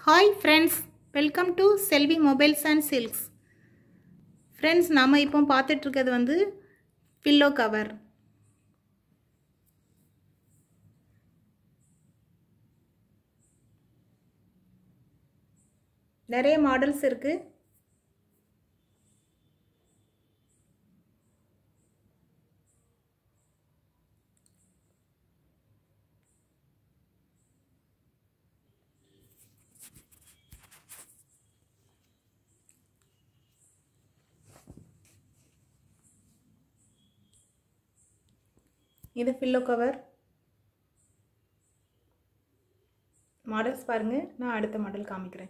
hi friends welcome to Selvi mobiles and silks friends நாம் இப்போ பார்த்துட்ருக்கிறது வந்து பில்லோ கவர் நிறைய மாடல்ஸ் இருக்குது இது பில்லோ கவர் மாடல்ஸ் பாருங்கள் நான் அடுத்த மாடல் காமிக்கிறேன்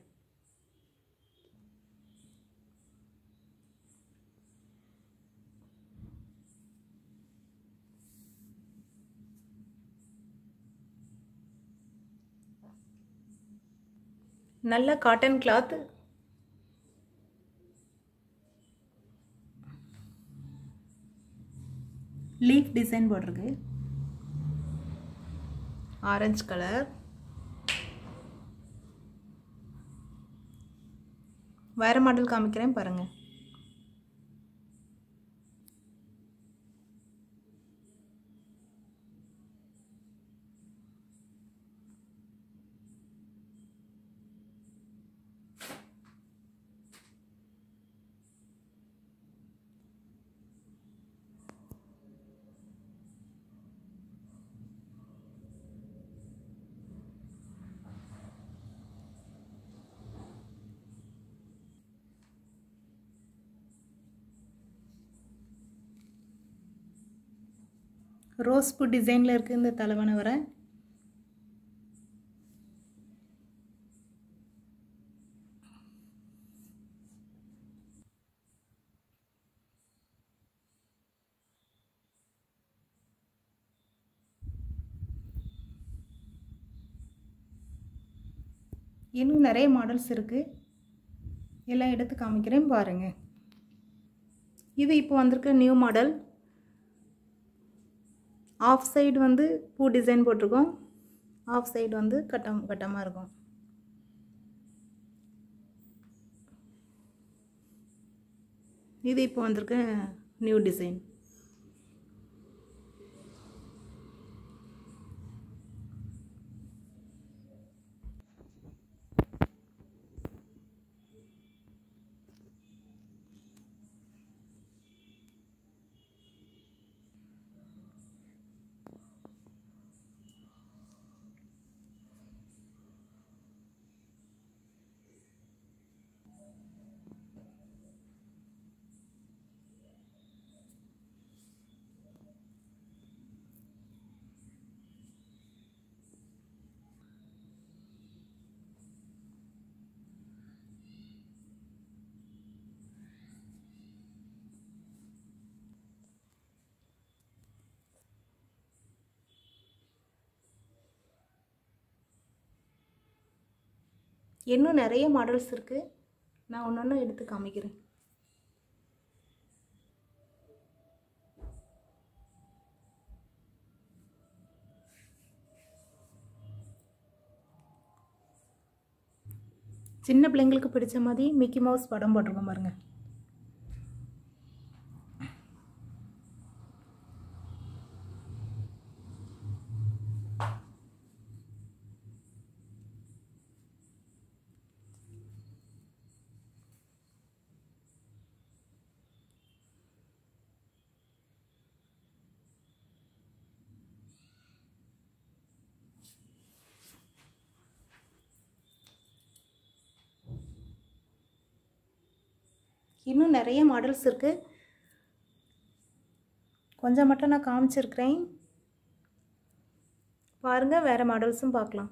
நல்ல காட்டன் கிளாத் லீஃப் டிசைன் போட்டிருக்கு ஆரஞ்சு கலர் வேறு மாடல் காமிக்கிறேன் பாருங்கள் ரோஸ் பூ டிசைனில் இருக்குது இந்த தலைவனை வர இன்னும் நிறைய மாடல்ஸ் இருக்குது எல்லாம் எடுத்து காமிக்கிறேன் பாருங்கள் இது இப்போ வந்திருக்க நியூ மாடல் ஆஃப் சைடு வந்து பூ டிசைன் போட்டிருக்கோம் ஆஃப் சைடு வந்து கட்டம் கட்டமாக இருக்கும் இது இப்போ வந்திருக்க நியூ டிசைன் இன்னும் நிறைய மாடல்ஸ் இருக்குது நான் ஒன்று ஒன்று எடுத்து காமிக்கிறேன் சின்ன பிள்ளைங்களுக்கு பிடிச்ச மாதிரி மிக்கி மவுஸ் படம் போட்டிருக்கோம் பாருங்க இன்னும் நிறைய மாடல்ஸ் இருக்குது கொஞ்சம் மட்டும் நான் காமிச்சிருக்கிறேன் பாருங்கள் வேறு மாடல்ஸும் பார்க்கலாம்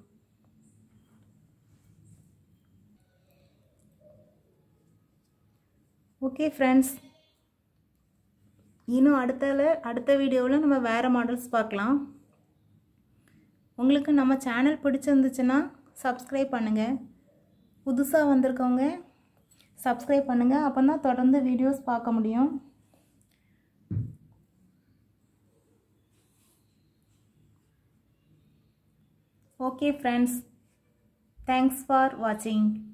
ஓகே ஃப்ரெண்ட்ஸ் இன்னும் அடுத்தல அடுத்த வீடியோவில் நம்ம வேறு மாடல்ஸ் பார்க்கலாம் உங்களுக்கு நம்ம சேனல் பிடிச்சிருந்துச்சுன்னா சப்ஸ்கிரைப் பண்ணுங்கள் புதுசாக வந்திருக்கவங்க சப்ஸ்கிரைப் பண்ணுங்கள் அப்போ தான் தொடர்ந்து வீடியோஸ் பார்க்க முடியும் ஓகே ஃப்ரெண்ட்ஸ் தேங்க்ஸ் ஃபார் வாட்சிங்